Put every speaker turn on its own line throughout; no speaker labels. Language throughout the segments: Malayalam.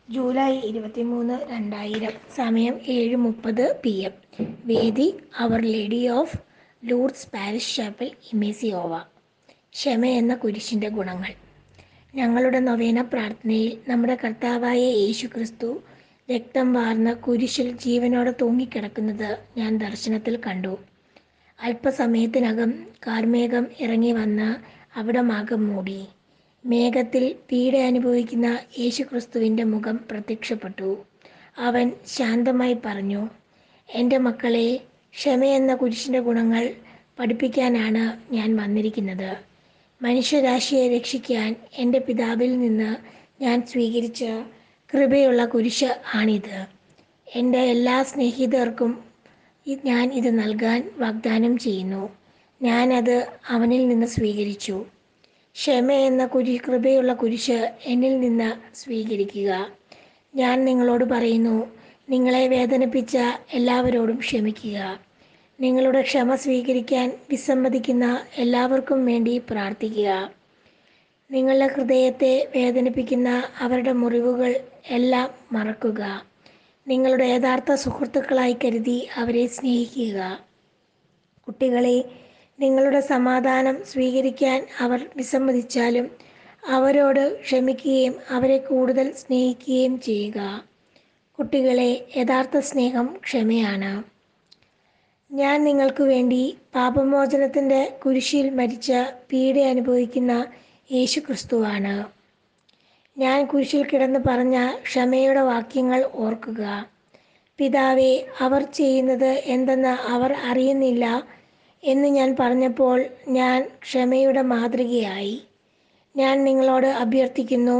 ജൂലൈ ഇരുപത്തിമൂന്ന് രണ്ടായിരം സമയം ഏഴ് മുപ്പത് പി എം വേദി our lady of Lourdes parish chapel ഇമേസിയോവ ക്ഷമ എന്ന കുരിശിൻ്റെ ഗുണങ്ങൾ ഞങ്ങളുടെ നൊവേന പ്രാർത്ഥനയിൽ നമ്മുടെ കർത്താവായ യേശു ക്രിസ്തു രക്തം വാർന്ന കുരിശിൽ ജീവനോടെ തൂങ്ങിക്കിടക്കുന്നത് ഞാൻ ദർശനത്തിൽ കണ്ടു അല്പസമയത്തിനകം കാർമേഘം ഇറങ്ങി വന്ന് അവിടമാകം മൂടി മേഘത്തിൽ പീഡ അനുഭവിക്കുന്ന യേശുക്രിസ്തുവിൻ്റെ മുഖം പ്രത്യക്ഷപ്പെട്ടു അവൻ ശാന്തമായി പറഞ്ഞു എൻ്റെ മക്കളെ ക്ഷമയെന്ന കുരിശിൻ്റെ ഗുണങ്ങൾ പഠിപ്പിക്കാനാണ് ഞാൻ വന്നിരിക്കുന്നത് മനുഷ്യരാശിയെ രക്ഷിക്കാൻ എൻ്റെ പിതാവിൽ നിന്ന് ഞാൻ സ്വീകരിച്ച കൃപയുള്ള കുരിശ് ആണിത് എൻ്റെ എല്ലാ സ്നേഹിതർക്കും ഞാൻ ഇത് നൽകാൻ വാഗ്ദാനം ചെയ്യുന്നു ഞാനത് അവനിൽ നിന്ന് സ്വീകരിച്ചു ക്ഷമ എന്ന കുരി കൃപയുള്ള കുരിശ് എന്നിൽ നിന്ന് സ്വീകരിക്കുക ഞാൻ നിങ്ങളോട് പറയുന്നു നിങ്ങളെ വേദനിപ്പിച്ച എല്ലാവരോടും ക്ഷമിക്കുക നിങ്ങളുടെ ക്ഷമ സ്വീകരിക്കാൻ വിസമ്മതിക്കുന്ന എല്ലാവർക്കും വേണ്ടി പ്രാർത്ഥിക്കുക നിങ്ങളുടെ ഹൃദയത്തെ വേദനിപ്പിക്കുന്ന അവരുടെ മുറിവുകൾ എല്ലാം മറക്കുക നിങ്ങളുടെ യഥാർത്ഥ സുഹൃത്തുക്കളായി കരുതി അവരെ സ്നേഹിക്കുക കുട്ടികളെ നിങ്ങളുടെ സമാധാനം സ്വീകരിക്കാൻ അവർ വിസമ്മതിച്ചാലും അവരോട് ക്ഷമിക്കുകയും അവരെ കൂടുതൽ സ്നേഹിക്കുകയും ചെയ്യുക കുട്ടികളെ യഥാർത്ഥ സ്നേഹം ക്ഷമയാണ് ഞാൻ നിങ്ങൾക്ക് വേണ്ടി പാപമോചനത്തിൻ്റെ കുരിശിൽ മരിച്ച പീഡ അനുഭവിക്കുന്ന യേശു ക്രിസ്തുവാണ് ഞാൻ കുരിശിൽ കിടന്ന് പറഞ്ഞ ക്ഷമയുടെ വാക്യങ്ങൾ ഓർക്കുക പിതാവെ അവർ ചെയ്യുന്നത് എന്തെന്ന് അവർ അറിയുന്നില്ല എന്ന് ഞാൻ പറഞ്ഞപ്പോൾ ഞാൻ ക്ഷമയുടെ മാതൃകയായി ഞാൻ നിങ്ങളോട് അഭ്യർത്ഥിക്കുന്നു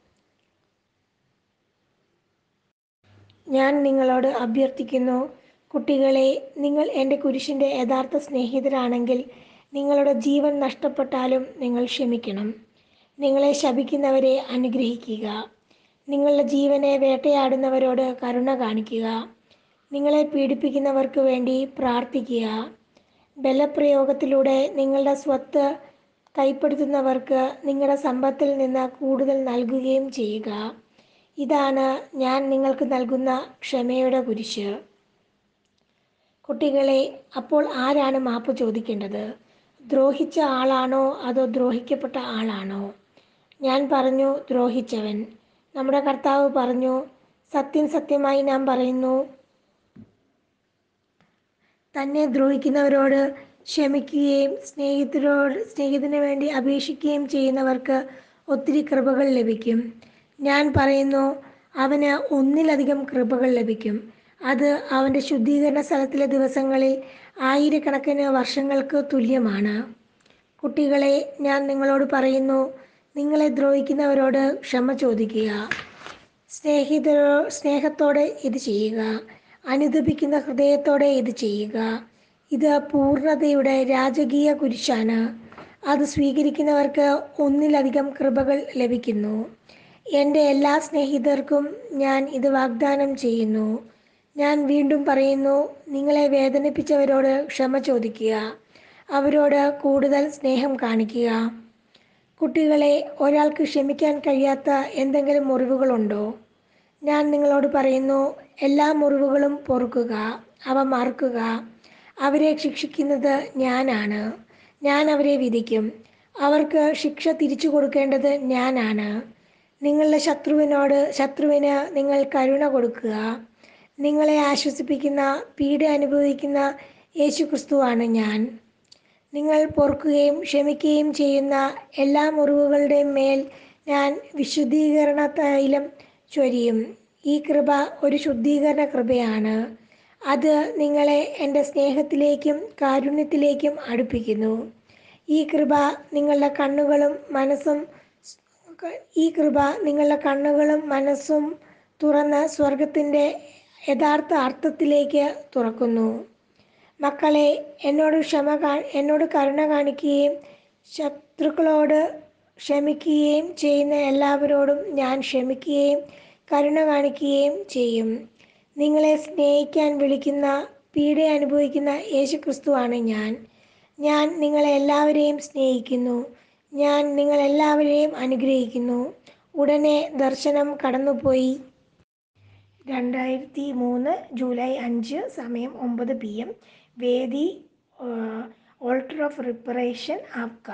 ഞാൻ നിങ്ങളോട് അഭ്യർത്ഥിക്കുന്നു കുട്ടികളെ നിങ്ങൾ എൻ്റെ കുരിശിൻ്റെ യഥാർത്ഥ സ്നേഹിതരാണെങ്കിൽ നിങ്ങളുടെ ജീവൻ നഷ്ടപ്പെട്ടാലും നിങ്ങൾ ക്ഷമിക്കണം നിങ്ങളെ ശപിക്കുന്നവരെ അനുഗ്രഹിക്കുക നിങ്ങളുടെ ജീവനെ വേട്ടയാടുന്നവരോട് കരുണ കാണിക്കുക നിങ്ങളെ പീഡിപ്പിക്കുന്നവർക്ക് വേണ്ടി പ്രാർത്ഥിക്കുക ബലപ്രയോഗത്തിലൂടെ നിങ്ങളുടെ സ്വത്ത് കൈപ്പെടുത്തുന്നവർക്ക് നിങ്ങളുടെ സമ്പത്തിൽ നിന്ന് കൂടുതൽ നൽകുകയും ചെയ്യുക ഇതാണ് ഞാൻ നിങ്ങൾക്ക് നൽകുന്ന ക്ഷമയുടെ കുരിശ് കുട്ടികളെ അപ്പോൾ ആരാണ് മാപ്പ് ചോദിക്കേണ്ടത് ദ്രോഹിച്ച ആളാണോ അതോ ദ്രോഹിക്കപ്പെട്ട ആളാണോ ഞാൻ പറഞ്ഞു ദ്രോഹിച്ചവൻ നമ്മുടെ കർത്താവ് പറഞ്ഞു സത്യം സത്യമായി ഞാൻ പറയുന്നു തന്നെ ദ്രോഹിക്കുന്നവരോട് ക്ഷമിക്കുകയും സ്നേഹിതരോട് സ്നേഹിതന് വേണ്ടി അപേക്ഷിക്കുകയും ചെയ്യുന്നവർക്ക് ഒത്തിരി കൃപകൾ ലഭിക്കും ഞാൻ പറയുന്നു അവന് ഒന്നിലധികം കൃപകൾ ലഭിക്കും അത് അവൻ്റെ ശുദ്ധീകരണ സ്ഥലത്തിലെ ദിവസങ്ങളിൽ ആയിരക്കണക്കിന് വർഷങ്ങൾക്ക് തുല്യമാണ് കുട്ടികളെ ഞാൻ നിങ്ങളോട് പറയുന്നു നിങ്ങളെ ദ്രോഹിക്കുന്നവരോട് ക്ഷമ ചോദിക്കുക സ്നേഹിതരോ സ്നേഹത്തോടെ ഇത് ചെയ്യുക അനുദപിക്കുന്ന ഹൃദയത്തോടെ ഇത് ചെയ്യുക ഇത് പൂർണ്ണതയുടെ രാജകീയ കുരിശാണ് അത് സ്വീകരിക്കുന്നവർക്ക് ഒന്നിലധികം കൃപകൾ ലഭിക്കുന്നു എൻ്റെ എല്ലാ സ്നേഹിതർക്കും ഞാൻ ഇത് വാഗ്ദാനം ചെയ്യുന്നു ഞാൻ വീണ്ടും പറയുന്നു നിങ്ങളെ വേദനിപ്പിച്ചവരോട് ക്ഷമ ചോദിക്കുക അവരോട് കൂടുതൽ സ്നേഹം കാണിക്കുക കുട്ടികളെ ഒരാൾക്ക് ക്ഷമിക്കാൻ കഴിയാത്ത എന്തെങ്കിലും മുറിവുകളുണ്ടോ ഞാൻ നിങ്ങളോട് പറയുന്നു എല്ലാ മുറിവുകളും പൊറുക്കുക അവ മറക്കുക അവരെ ശിക്ഷിക്കുന്നത് ഞാനാണ് ഞാൻ അവരെ വിധിക്കും അവർക്ക് ശിക്ഷ തിരിച്ചു കൊടുക്കേണ്ടത് ഞാനാണ് നിങ്ങളുടെ ശത്രുവിനോട് ശത്രുവിന് നിങ്ങൾ കരുണ കൊടുക്കുക നിങ്ങളെ ആശ്വസിപ്പിക്കുന്ന പീഡ അനുഭവിക്കുന്ന യേശു ക്രിസ്തുവാണ് ഞാൻ നിങ്ങൾ പൊറുക്കുകയും ക്ഷമിക്കുകയും ചെയ്യുന്ന എല്ലാ മുറിവുകളുടെയും മേൽ ഞാൻ വിശുദ്ധീകരണ തൈലം ചൊരിയും ഈ കൃപ ഒരു ശുദ്ധീകരണ കൃപയാണ് അത് നിങ്ങളെ എൻ്റെ സ്നേഹത്തിലേക്കും കാരുണ്യത്തിലേക്കും അടുപ്പിക്കുന്നു ഈ കൃപ നിങ്ങളുടെ കണ്ണുകളും മനസ്സും ഈ കൃപ നിങ്ങളുടെ കണ്ണുകളും മനസ്സും തുറന്ന് സ്വർഗത്തിൻ്റെ യഥാർത്ഥ അർത്ഥത്തിലേക്ക് തുറക്കുന്നു മക്കളെ എന്നോട് ക്ഷമ കാ എന്നോട് കരുണ കാണിക്കുകയും ശത്രുക്കളോട് ക്ഷമിക്കുകയും ചെയ്യുന്ന എല്ലാവരോടും ഞാൻ ക്ഷമിക്കുകയും കരുണ കാണിക്കുകയും ചെയ്യും നിങ്ങളെ സ്നേഹിക്കാൻ വിളിക്കുന്ന പീഡ അനുഭവിക്കുന്ന യേശു ക്രിസ്തുവാണ് ഞാൻ ഞാൻ നിങ്ങളെ എല്ലാവരെയും സ്നേഹിക്കുന്നു ഞാൻ നിങ്ങളെല്ലാവരെയും അനുഗ്രഹിക്കുന്നു ഉടനെ ദർശനം കടന്നുപോയി. രണ്ടായിരത്തി മൂന്ന് ജൂലൈ അഞ്ച് സമയം ഒമ്പത് പി. എം. വേദി ഓൾട്ടർ ഓഫ് റിപ്പറേഷൻ ആപ്ക.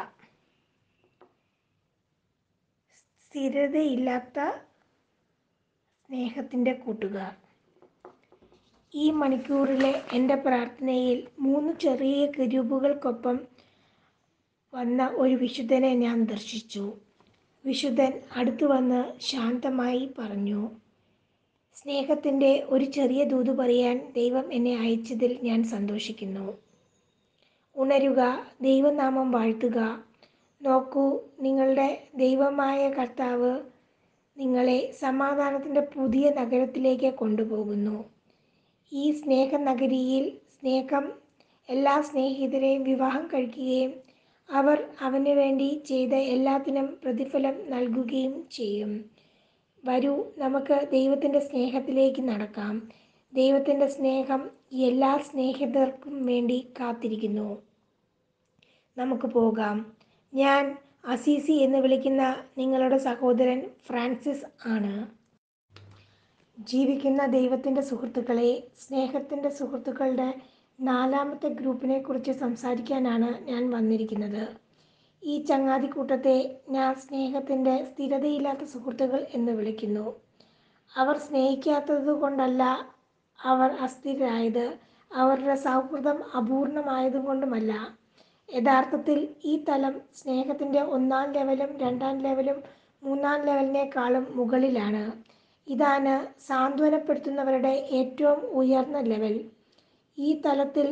സ്ഥിരതയില്ലാത്ത സ്നേഹത്തിന്റെ കൂട്ടുകാർ. ഈ മണിക്കൂറിലെ എന്റെ പ്രാർത്ഥനയിൽ മൂന്ന് ചെറിയ കെരൂബുകൾക്കൊപ്പം വന്ന ഒരു വിശുദ്ധനെ ഞാൻ ദർശിച്ചു. വിശുദ്ധൻ അടുത്തുവന്ന് ശാന്തമായി പറഞ്ഞു, "സ്നേഹത്തിന്റെ ഒരു ചെറിയ ദൂത് പറയാൻ ദൈവം എന്നെ അയച്ചതിൽ ഞാൻ സന്തോഷിക്കുന്നു. ഉണരുക, ദൈവനാമം വാഴ്ത്തുക. നോക്കൂ, നിങ്ങളുടെ ദൈവമായ കർത്താവ് നിങ്ങളെ സമാധാനത്തിന്റെ പുതിയ നഗരത്തിലേക്ക് കൊണ്ടുപോകുന്നു. ഈ സ്നേഹനഗരിയിൽ സ്നേഹം എല്ലാ സ്നേഹിതരെയും വിവാഹം കഴിക്കുകയും അവർ അവനുവേണ്ടി ചെയ്ത എല്ലാത്തിനും പ്രതിഫലം നൽകുകയും ചെയ്യും. വരൂ, നമുക്ക് ദൈവത്തിന്റെ സ്നേഹത്തിലേക്ക് നടക്കാം. ദൈവത്തിന്റെ സ്നേഹം എല്ലാ സ്നേഹിതർക്കും വേണ്ടി കാത്തിരിക്കുന്നു. നമുക്ക് പോകാം. ഞാൻ അസീസി എന്ന് വിളിക്കുന്ന നിങ്ങളുടെ സഹോദരൻ ഫ്രാൻസിസ് ആണ്. ജീവിക്കുന്ന ദൈവത്തിന്റെ സുഹൃത്തുക്കളേ, സ്നേഹത്തിന്റെ സുഹൃത്തുക്കളുടെ നാലാമത്തെ ഗ്രൂപ്പിനെക്കുറിച്ച് സംസാരിക്കാനാണ് ഞാൻ വന്നിരിക്കുന്നത്. ഈ ചങ്ങാതിക്കൂട്ടത്തെ ഞാൻ സ്നേഹത്തിന്റെ സ്ഥിരതയില്ലാത്ത സുഹൃത്തുക്കൾ എന്ന് വിളിക്കുന്നു. അവർ സ്നേഹിക്കാത്തതുകൊണ്ടല്ല അവർ അസ്ഥിരരായത്, അവരുടെ സൗഹൃദം അപൂർണ്ണമായതുകൊണ്ടുമല്ല. യഥാർത്ഥത്തിൽ ഈ തലം സ്നേഹത്തിന്റെ ഒന്നാം ലെവലും രണ്ടാം ലെവലും മൂന്നാം ലെവലിനേക്കാളും മുകളിലാണ്. ഇതാണ് സാന്ത്വനപ്പെടുത്തുന്നവരുടെ ഏറ്റവും ഉയർന്ന ലെവൽ. ഈ തലത്തിൽ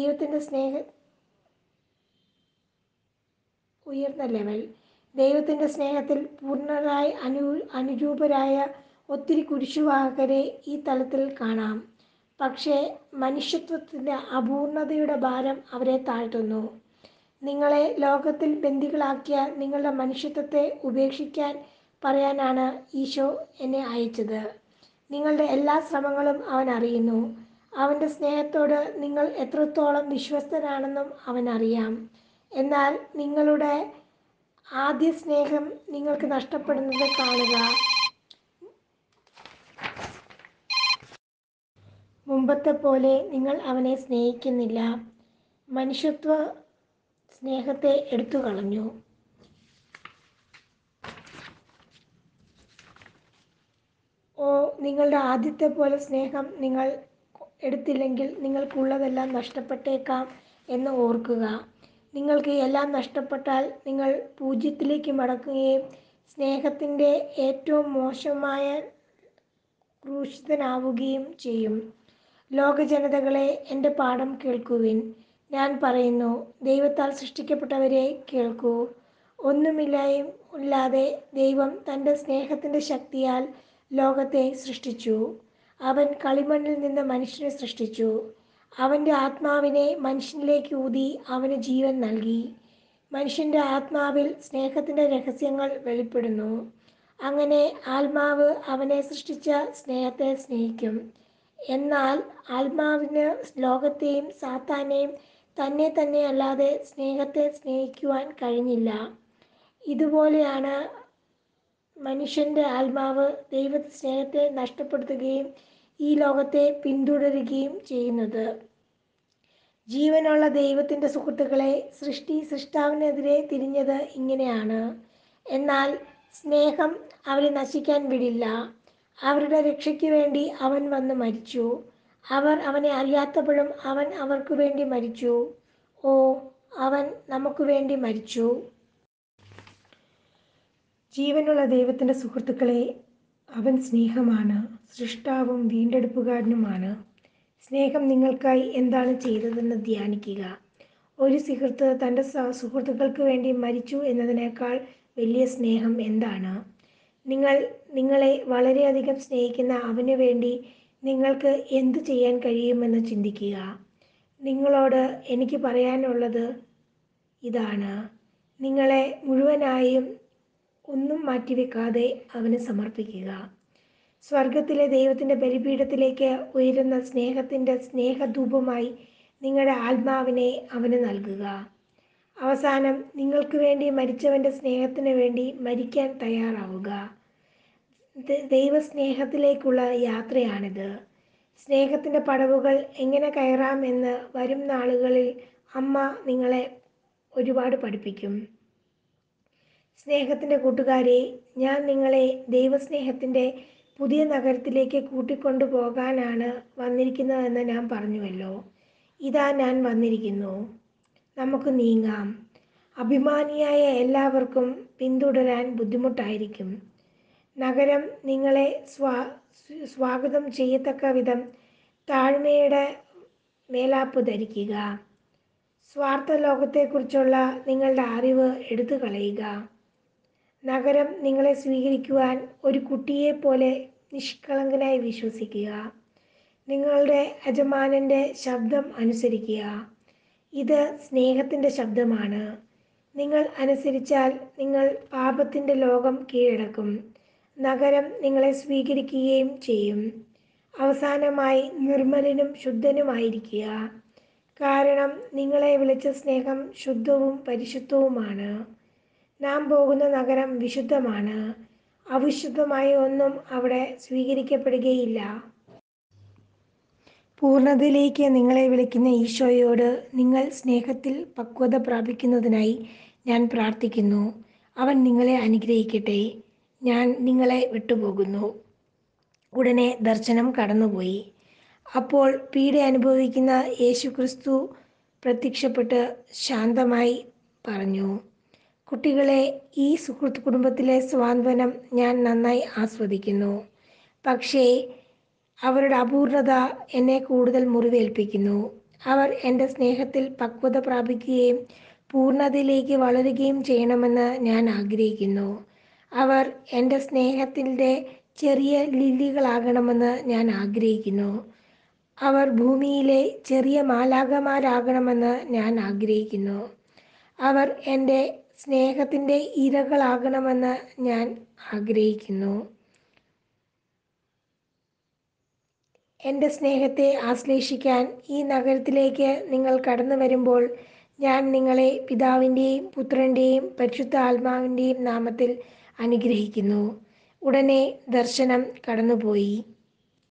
ദൈവത്തിന്റെ സ്നേഹത്തിൽ പൂർണ്ണരായി അനുരൂപരായ ഒത്തിരി കുരിശുവാഹകരെ ഈ തലത്തിൽ കാണാം. പക്ഷേ മനുഷ്യത്വത്തിന്റെ അപൂർണ്ണതയുടെ ഭാരം അവരെ താഴ്ത്തുന്നു. നിങ്ങളെ ലോകത്തിൽ ബന്ദികളാക്കിയ നിങ്ങളുടെ മനുഷ്യത്വത്തെ ഉപേക്ഷിക്കാൻ പറയാനാണ് ഈശോ എന്നെ അയച്ചത്. നിങ്ങളുടെ എല്ലാ ശ്രമങ്ങളും അവൻ അറിയുന്നു. അവന്റെ സ്നേഹത്തോട് നിങ്ങൾ എത്രത്തോളം വിശ്വസ്തരാണെന്നും അവനറിയാം. എന്നാൽ നിങ്ങളുടെ ആദ്യസ്നേഹം നിങ്ങൾക്ക് നഷ്ടപ്പെടുന്നത് കാണുക. മുമ്പത്തെപ്പോലെ നിങ്ങൾ അവനെ സ്നേഹിക്കുന്നില്ല. മനുഷ്യത്വം സ്നേഹത്തെ എടുത്തുകളഞ്ഞു. ഓ, നിങ്ങളുടെ ആദ്യത്തെപ്പോലെ സ്നേഹം നിങ്ങൾ എടുത്തില്ലെങ്കിൽ നിങ്ങൾക്ക് ഉള്ളതെല്ലാം നഷ്ടപ്പെട്ടേക്കാം എന്ന് ഓർക്കുക. നിങ്ങൾക്ക് എല്ലാം നഷ്ടപ്പെട്ടാൽ നിങ്ങൾ പൂജ്യത്തിലേക്ക് മടങ്ങുകയും സ്നേഹത്തിന്റെ ഏറ്റവും മോശമായി ക്രൂശിതനാവുകയും ചെയ്യും. ലോകജനതകളേ, എന്റെ പാഠം കേൾക്കുവിൻ. ഞാൻ പറയുന്നു, ദൈവത്താൽ സൃഷ്ടിക്കപ്പെട്ടവരേ, കേൾക്കൂ. ഒന്നുമില്ലാതെ ദൈവം തന്റെ സ്നേഹത്തിന്റെ ശക്തിയാൽ ലോകത്തെ സൃഷ്ടിച്ചു. അവൻ കളിമണ്ണിൽ നിന്ന് മനുഷ്യനെ സൃഷ്ടിച്ചു. അവന്റെ ആത്മാവിനെ മനുഷ്യനിലേക്ക് ഊതി അവന് ജീവൻ നൽകി. മനുഷ്യന്റെ ആത്മാവിൽ സ്നേഹത്തിന്റെ രഹസ്യങ്ങൾ വെളിപ്പെടുന്നു. അങ്ങനെ ആത്മാവ് അവനെ സൃഷ്ടിച്ച സ്നേഹത്തെ സ്നേഹിക്കും. എന്നാൽ ആത്മാവിന് ലോകത്തെയും സാത്താനെയും തന്നെത്തന്നെയല്ലാതെ സ്നേഹത്തെ സ്നേഹിക്കുവാൻ കഴിഞ്ഞില്ല. ഇതുപോലെയാണ് മനുഷ്യന്റെ ആത്മാവ് ദൈവസ്നേഹത്തെ നഷ്ടപ്പെടുത്തുകയും ഈ ലോകത്തെ പിന്തുടരുകയും ചെയ്യുന്നത്. ജീവനുള്ള ദൈവത്തിന്റെ സുഹൃത്തുക്കളേ, സൃഷ്ടി സ്രഷ്ടാവിനെതിരെ തിരിഞ്ഞത് ഇങ്ങനെയാണ്. എന്നാൽ സ്നേഹം അവരെ നശിക്കാൻ വിടില്ല. അവരുടെ രക്ഷയ്ക്കുവേണ്ടി അവൻ വന്നു മരിച്ചു. അവർ അവനെ അറിയാത്തപ്പോഴും അവൻ അവർക്കുവേണ്ടി മരിച്ചു. ഓ, അവൻ നമുക്കുവേണ്ടി മരിച്ചു. ജീവനുള്ള ദൈവത്തിന്റെ സുഹൃത്തുക്കളേ, അവൻ സ്നേഹമാണ്, സ്രഷ്ടാവും വീണ്ടെടുപ്പുകാരനുമാണ്. സ്നേഹം നിങ്ങൾക്കായി എന്താണ് ചെയ്തതെന്ന് ധ്യാനിക്കുക. ഒരു സുഹൃത്ത് തന്റെ സുഹൃത്തുക്കൾക്കുവേണ്ടി മരിച്ചു എന്നതിനേക്കാൾ വലിയ സ്നേഹം എന്താണ്? നിങ്ങൾ നിങ്ങളെ വളരെയധികം സ്നേഹിക്കുന്ന അവനുവേണ്ടി നിങ്ങൾക്ക് എന്ത് ചെയ്യാൻ കഴിയുമെന്ന് ചിന്തിക്കുക. നിങ്ങളോട് എനിക്ക് പറയാനുള്ളത് ഇതാണ്, നിങ്ങളെ മുഴുവനായും ഒന്നും മാറ്റിവെക്കാതെ അവന് സമർപ്പിക്കുക. സ്വർഗ്ഗത്തിലെ ദൈവത്തിന്റെ ബലിപീഠത്തിലേക്ക് ഉയരുന്ന സ്നേഹത്തിന്റെ സ്നേഹധൂപമായി നിങ്ങളുടെ ആത്മാവിനെ അവന് നൽകുക. അവസാനം നിങ്ങൾക്കുവേണ്ടി മരിച്ചവന്റെ സ്നേഹത്തിനുവേണ്ടി മരിക്കാൻ തയ്യാറാവുക. ദ- ദൈവസ്നേഹത്തിലേക്കുള്ള യാത്രയാണിത് സ്നേഹത്തിൻ്റെ പടവുകൾ എങ്ങനെ കയറാം എന്ന് വരും നാളുകളിൽ അമ്മ നിങ്ങളെ ഒരുപാട് പഠിപ്പിക്കും സ്നേഹത്തിൻ്റെ കൂട്ടുകാരെ ഞാൻ നിങ്ങളെ ദൈവസ്നേഹത്തിൻ്റെ പുതിയ നഗരത്തിലേക്ക് കൂട്ടിക്കൊണ്ടു പോകാനാണ് വന്നിരിക്കുന്നതെന്ന് ഞാൻ പറഞ്ഞുവല്ലോ ഇതാ ഞാൻ വന്നിരിക്കുന്നു നമുക്ക് നീങ്ങാം അഭിമാനിയായ എല്ലാവർക്കും പിന്തുടരാൻ ബുദ്ധിമുട്ടായിരിക്കും നഗരം നിങ്ങളെ സ്വാ സ്വാഗതം ചെയ്യത്തക്ക വിധം താഴ്മയുടെ മേലാപ്പ് ധരിക്കുക സ്വാർത്ഥ ലോകത്തെക്കുറിച്ചുള്ള നിങ്ങളുടെ അറിവ് എടുത്തു കളയുക നഗരം നിങ്ങളെ സ്വീകരിക്കുവാൻ ഒരു കുട്ടിയെ പോലെ നിഷ്കളങ്കനായി വിശ്വസിക്കുക നിങ്ങളുടെ യജമാനൻ്റെ ശബ്ദം അനുസരിക്കുക ഇത് സ്നേഹത്തിൻ്റെ ശബ്ദമാണ് നിങ്ങൾ അനുസരിച്ചാൽ നിങ്ങൾ പാപത്തിൻ്റെ ലോകം കീഴടക്കും നഗരം നിങ്ങളെ സ്വീകരിക്കുകയും ചെയ്യും അവസാനമായി നിർമ്മലനും ശുദ്ധനുമായിരിക്കുക കാരണം നിങ്ങളെ വിളിച്ച സ്നേഹം ശുദ്ധവും പരിശുദ്ധവുമാണ് നാം പോകുന്ന നഗരം വിശുദ്ധമാണ് അവിശുദ്ധമായ ഒന്നും അവിടെ സ്വീകരിക്കപ്പെടുകയില്ല പൂർണ്ണതയിലേക്ക് നിങ്ങളെ വിളിക്കുന്ന ഈശോയോട് നിങ്ങൾ സ്നേഹത്തിൽ പക്വത പ്രാപിക്കുന്നതിനായി ഞാൻ പ്രാർത്ഥിക്കുന്നു അവൻ നിങ്ങളെ അനുഗ്രഹിക്കട്ടെ ഞാൻ നിങ്ങളെ വിട്ടുപോകുന്നു ഉടനെ ദർശനം കടന്നുപോയി അപ്പോൾ പീഡ അനുഭവിക്കുന്ന യേശു ക്രിസ്തു പ്രത്യക്ഷപ്പെട്ട് ശാന്തമായി പറഞ്ഞു കുട്ടികളെ ഈ സുഹൃത്ത് കുടുംബത്തിലെ സ്വാന്തനം ഞാൻ നന്നായി ആസ്വദിക്കുന്നു പക്ഷേ അവരുടെ അപൂർണത എന്നെ കൂടുതൽ മുറിവേൽപ്പിക്കുന്നു അവർ എൻ്റെ സ്നേഹത്തിൽ പക്വത പ്രാപിക്കുകയും പൂർണ്ണതയിലേക്ക് വളരുകയും ചെയ്യണമെന്ന് ഞാൻ ആഗ്രഹിക്കുന്നു അവർ എൻ്റെ സ്നേഹത്തിൻ്റെ ചെറിയ ലില്ലികളാകണമെന്ന് ഞാൻ ആഗ്രഹിക്കുന്നു അവർ ഭൂമിയിലെ ചെറിയ മാലാകമാരാകണമെന്ന് ഞാൻ ആഗ്രഹിക്കുന്നു അവർ എൻ്റെ സ്നേഹത്തിൻ്റെ ഇരകളാകണമെന്ന് ഞാൻ ആഗ്രഹിക്കുന്നു എൻ്റെ സ്നേഹത്തെ ആശ്ലേഷിക്കാൻ ഈ നഗരത്തിലേക്ക് നിങ്ങൾ കടന്നു വരുമ്പോൾ ഞാൻ നിങ്ങളെ പിതാവിൻ്റെയും പുത്രൻ്റെയും പരിശുദ്ധ ആത്മാവിൻ്റെയും നാമത്തിൽ അനുഗ്രഹിക്കുന്നു ഉടനെ ദർശനം കടന്നുപോയി